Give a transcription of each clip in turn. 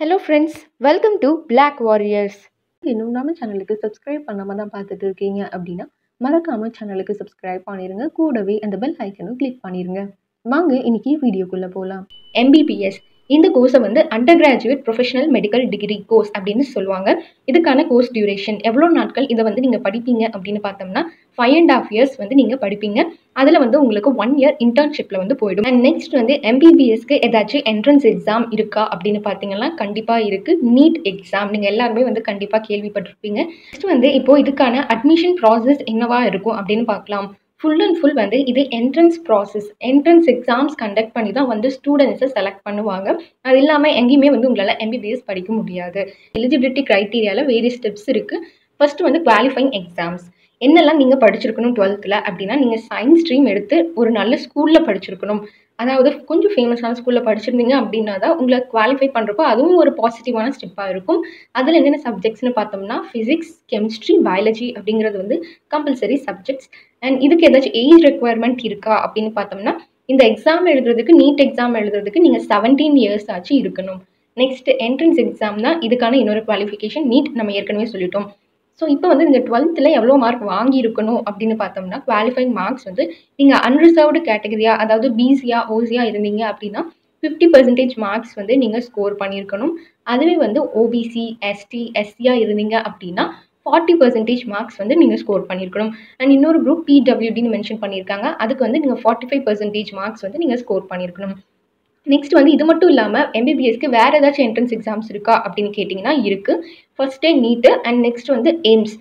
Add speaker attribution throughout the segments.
Speaker 1: hello friends welcome to Black warriors இன்னும் நம்ம சேனலுக்கு சப்ஸ்கிரைப் பண்ணாமல் தான் பார்த்துட்டு இருக்கீங்க அப்படின்னா மறக்காமல் சேனலுக்கு சப்ஸ்கிரைப் பண்ணிடுங்க கூடவே அந்த பெல் ஐக்கனும் கிளிக் பண்ணிடுங்க வாங்க இன்னைக்கு வீடியோக்குள்ளே போகலாம் எம்பிபிஎஸ் இந்த கோர்ஸை வந்து under graduate professional medical degree course அப்படின்னு சொல்லுவாங்க இதுக்கான கோர்ஸ் டியூரேஷன் எவ்வளோ நாட்கள் இதை வந்து நீங்கள் படிப்பீங்க அப்படின்னு பார்த்தோம்னா ஃபைவ் அண்ட் ஆஃப் இயர்ஸ் வந்து நீங்கள் படிப்பீங்க அதில் வந்து உங்களுக்கு ஒன் இயர் இன்டர்ன்ஷிப்பில் வந்து போயிடும் அண்ட் நெக்ஸ்ட் வந்து எம்பிபிஎஸ்க்கு ஏதாச்சும் என்ட்ரன்ஸ் எக்ஸாம் இருக்கா அப்படின்னு பார்த்தீங்கன்னா கண்டிப்பாக இருக்குது நீட் எக்ஸாம் நீங்கள் எல்லாருமே வந்து கண்டிப்பாக கேள்விப்பட்டிருப்பீங்க நெக்ஸ்ட் வந்து இப்போ இதுக்கான அட்மிஷன் ப்ராசஸ் என்னவா இருக்கும் அப்படின்னு பார்க்கலாம் ஃபுல் அண்ட் ஃபுல் வந்து இது entrance process entrance exams conduct பண்ணி தான் வந்து ஸ்டூடெண்ட்ஸை செலக்ட் பண்ணுவாங்க அது இல்லாமல் எங்கேயுமே வந்து உங்களால் எம்பிபிஎஸ் படிக்க முடியாது எலிஜிபிலிட்டி க்ரைட்டீரியாவில் வேரியஸ் ஸ்டெப்ஸ் இருக்குது ஃபர்ஸ்ட் வந்து குவாலிஃபைங் எக்ஸாம்ஸ் என்னெல்லாம் நீங்கள் படிச்சிருக்கணும் டுவெல்த்தில் அப்படின்னா நீங்கள் சயின்ஸ் ஸ்ட்ரீம் எடுத்து ஒரு நல்ல ஸ்கூலில் படிச்சிருக்கணும் அதாவது கொஞ்சம் ஃபேமஸான ஸ்கூலில் படிச்சிருந்தீங்க அப்படின்னா தான் உங்களை குவாலிஃபை பண்ணுறப்போ அதுவும் ஒரு பாசிட்டிவான ஸ்டெப்பாக இருக்கும் அதில் என்னென்ன சப்ஜெக்ட்ஸ்னு பார்த்தோம்னா ஃபிசிக்ஸ் கெமிஸ்ட்ரி பயாலஜி அப்படிங்கிறது வந்து கம்பல்சரி சப்ஜெக்ட்ஸ் அண்ட் இதுக்கு ஏதாச்சும் ஏஜ் ரெக்குவயர்மெண்ட் இருக்கா அப்படின்னு பார்த்தோம்னா இந்த எக்ஸாம் எழுதுறதுக்கு நீட் எக்ஸாம் எழுதுறதுக்கு நீங்கள் செவன்டீன் இயர்ஸ் ஆச்சு இருக்கணும் நெக்ஸ்ட் என்ட்ரன்ஸ் எக்ஸாம் தான் இதுக்கான இன்னொரு குவாலிஃபிகேஷன் நீட் நம்ம ஏற்கனவே சொல்லிட்டோம் ஸோ இப்போ வந்து நீங்கள் டுவெல்த்தில் எவ்வளோ மார்க் வாங்கியிருக்கணும் அப்படின்னு பார்த்தோம்னா குவாலிஃபைங் மார்க்ஸ் வந்து நீங்கள் அன்ரிசர்வ்டு கேட்டகரியா அதாவது பிசியா ஓசியா இருந்தீங்க அப்படின்னா ஃபிஃப்டி பர்சன்டேஜ் மார்க்ஸ் வந்து நீங்கள் ஸ்கோர் பண்ணியிருக்கணும் அதுவே வந்து ஓபிசி எஸ்டி எஸ்சியா இருந்தீங்க அப்படின்னா ஃபார்ட்டி பர்சன்டேஜ் மார்க்ஸ் வந்து நீங்கள் ஸ்கோர் பண்ணியிருக்கணும் அண்ட் இன்னொரு குரூப் பிடபிள்யூடின்னு மென்ஷன் பண்ணியிருக்காங்க அதுக்கு வந்து நீங்கள் ஃபார்ட்டி ஃபைவ் பர்சன்டேஜ் மார்க்ஸ் வந்து நீங்கள் ஸ்கோர் பண்ணியிருக்கணும் நெக்ஸ்ட் வந்து இது மட்டும் இல்லாமல் எம்பிபிஎஸ்க்கு வேறு ஏதாச்சும் என்ட்ரன்ஸ் எக்ஸாம்ஸ் இருக்கா அப்படின்னு கேட்டிங்கன்னா இருக்குது first day NEET and next வந்து எய்ம்ஸ்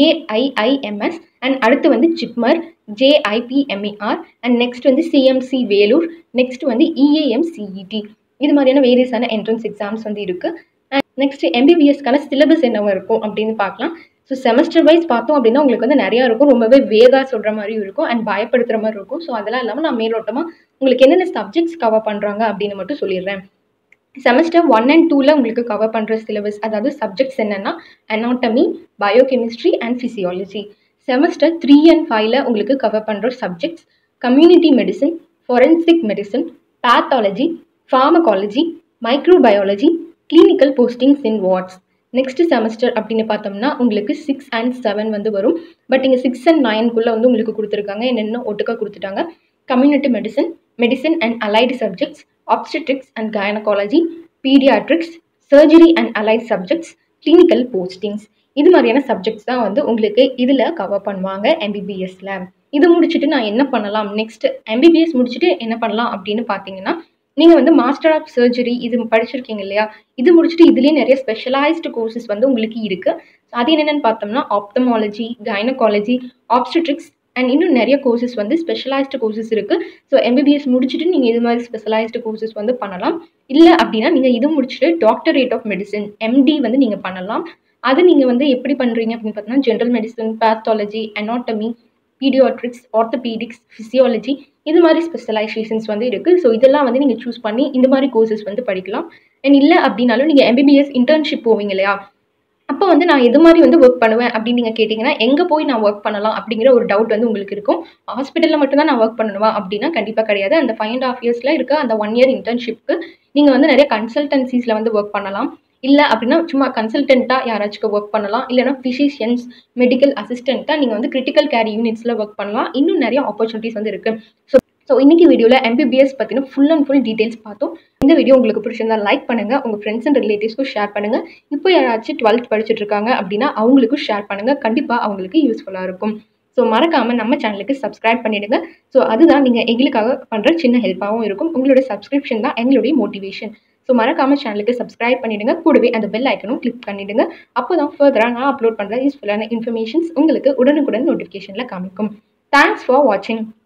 Speaker 1: ஏஐஐஎம்எஸ் அண்ட் அடுத்து வந்து ஜிப்மர் ஜேஐபிஎம்இஆர் அண்ட் நெக்ஸ்ட் வந்து சிஎம்சி வேலூர் நெக்ஸ்ட் வந்து இஏஎம் சிஇடி இது மாதிரியான வேரியஸான என்ட்ரன்ஸ் எக்ஸாம்ஸ் வந்து இருக்குது அண்ட் நெக்ஸ்ட் எம்பிபிஎஸ்க்கான சிலபஸ் என்னவா இருக்கும் அப்படின்னு பார்க்கலாம் ஸோ செமஸ்டர் வைஸ் பார்த்தோம் அப்படின்னா உங்களுக்கு வந்து நிறையா இருக்கும் ரொம்பவே வேகாக சொல்கிற மாதிரியும் இருக்கும் அண்ட் பயப்படுத்துகிற மாதிரி இருக்கும் ஸோ அதெல்லாம் இல்லாமல் நான் மேலோட்டமாக உங்களுக்கு என்னென்ன சப்ஜெக்ட்ஸ் கவர் பண்ணுறாங்க அப்படின்னு மட்டும் சொல்லிடுறேன் செமஸ்டர் ஒன் அண்ட் டூவில் உங்களுக்கு கவர் பண்ணுற சிலபஸ் அதாவது சப்ஜெக்ட்ஸ் என்னென்னா anatomy biochemistry and physiology semester three and ஃபைவ்ல உங்களுக்கு கவர் பண்ணுற subjects community medicine forensic medicine pathology pharmacology microbiology clinical postings in wards next semester அப்படின்னு பார்த்தோம்னா உங்களுக்கு சிக்ஸ் அண்ட் செவன் வந்து வரும் பட் இங்கே சிக்ஸ் அண்ட் நைன்குள்ளே வந்து உங்களுக்கு கொடுத்துருக்காங்க என்னென்ன ஒட்டுக்கா கொடுத்துட்டாங்க community medicine medicine and allied subjects obstetrics and gynaecology paediatrics surgery and allied subjects clinical postings இது மாதிரியான சப்ஜெக்ட்ஸ் தான் வந்து உங்களுக்கு இதில் கவர் பண்ணுவாங்க எம்பிபிஎஸ்ல இது முடிச்சுட்டு நான் என்ன பண்ணலாம் நெக்ஸ்ட் எம்பிபிஎஸ் முடிச்சுட்டு என்ன பண்ணலாம் அப்படின்னு பார்த்தீங்கன்னா நீங்கள் வந்து மாஸ்டர் ஆஃப் சர்ஜரி இது படிச்சிருக்கீங்க இல்லையா இது முடிச்சுட்டு இதுலேயே நிறைய ஸ்பெஷலைஸ்டு கோர்சஸ் வந்து உங்களுக்கு இருக்குது அது என்னென்னு பார்த்தோம்னா ஆப்தமாலஜி கைனகாலஜி ஆப்ஸ்டிட்ரிக்ஸ் அண்ட் இன்னும் நிறைய கோர்சஸ் வந்து ஸ்பெஷலைஸ்டு கோர்சஸ் இருக்குது ஸோ எம்பிபிஎஸ் முடிச்சுட்டு நீங்கள் இது மாதிரி ஸ்பெஷலைஸ்டு கோர்சஸ் வந்து பண்ணலாம் இல்லை அப்படின்னா நீங்கள் இது முடிச்சுட்டு டாக்டரேட் ஆஃப் மெடிசன் எம்டி வந்து நீங்கள் பண்ணலாம் அது நீங்கள் வந்து எப்படி பண்ணுறீங்க அப்படின்னு பார்த்தீங்கன்னா general medicine pathology anatomy paediatrics orthopaedics physiology இது மாதிரி ஸ்பெஷலைசேஷன்ஸ் வந்து இருக்குது ஸோ இதெல்லாம் வந்து நீங்கள் சூஸ் பண்ணி இந்த மாதிரி கோர்சஸ் வந்து படிக்கலாம் அண்ட் இல்லை அப்படின்னாலும் நீங்கள் எம்பிபிஎஸ் இன்டர்ன்ஷிப் போவீங்க இல்லையா அப்போ வந்து நான் எது மாதிரி வந்து ஒர்க் பண்ணுவேன் அப்படின்னு நீங்கள் கேட்டிங்கன்னா எங்கே போய் நான் ஒர்க் பண்ணலாம் அப்படிங்கிற ஒரு டவுட் வந்து உங்களுக்கு இருக்கும் ஹாஸ்பிட்டலில் மட்டும்தான் நான் ஒர்க் பண்ணணுமா அப்படின்னா கண்டிப்பாக கிடையாது அந்த ஃபைவ் அண்ட் ஆஃப் இயர்ஸில் இருக்க அந்த ஒன் இயர் இன்டர்ன்ஷிப்க்கு நீங்கள் வந்து நிறைய கன்சல்டன்சிஸில் வந்து ஒர்க் பண்ணலாம் இல்லை அப்படின்னா சும்மா கன்சல்டண்ட்டாக யாராச்சும் ஒர்க் பண்ணலாம் இல்லைனா ஃபிசிஷியன்ஸ் மெடிக்கல் அசிஸ்டண்ட்டாக நீங்கள் வந்து கிரிட்டிக்கல் கேர் யூனிட்ஸில் ஒர்க் பண்ணலாம் இன்னும் நிறைய ஆப்பர்ச்சுனிட்டிஸ் வந்து இருக்குது ஸோ ஸோ இன்றைக்கி வீடியோவில் எம்பிபிஎஸ் பற்றின ஃபுல் அண்ட் ஃபுல் டீட்டெயில்ஸ் பார்த்தோம் இந்த வீடியோ உங்களுக்கு பிடிச்சிருந்தா லைக் பண்ணுங்கள் உங்கள் ஃப்ரெண்ட்ஸ் அண்ட் ரிலேட்டிவ்ஸ்க்கும் ஷேர் பண்ணுங்கள் இப்போ யாராச்சும் டுவெல்த் படிச்சுட்டு இருக்காங்க அப்படின்னா அவங்களுக்கும் ஷேர் பண்ணுங்கள் கண்டிப்பாக அவங்களுக்கு யூஸ்ஃபுல்லாக இருக்கும் ஸோ மறக்காமல் நம்ம சேனலுக்கு சப்ஸ்கிரைப் பண்ணிவிடுங்க ஸோ அதுதான் நீங்கள் எங்களுக்காக பண்ணுற சின்ன ஹெல்ப்பாகவும் இருக்கும் உங்களோட சப்ஸ்கிரிப்ஷன் தான் எங்களுடைய மோட்டிவேஷன் ஸோ மறக்காமல் சேனலுக்கு சப்ஸ்கிரைப் பண்ணிவிடுங்க கூடவே அந்த பெல் ஐக்கனும் கிளிக் பண்ணிவிடுங்க அப்போ தான் ஃபர்தராக நான் அப்லோட் பண்ணுற யூஸ்ஃபுல்லான இன்ஃபர்மேஷன்ஸ் உங்களுக்கு உடனுக்குடன் நோட்டிஃபிகேஷனில் காமிக்கும் தேங்க்ஸ் ஃபார் வாட்சிங்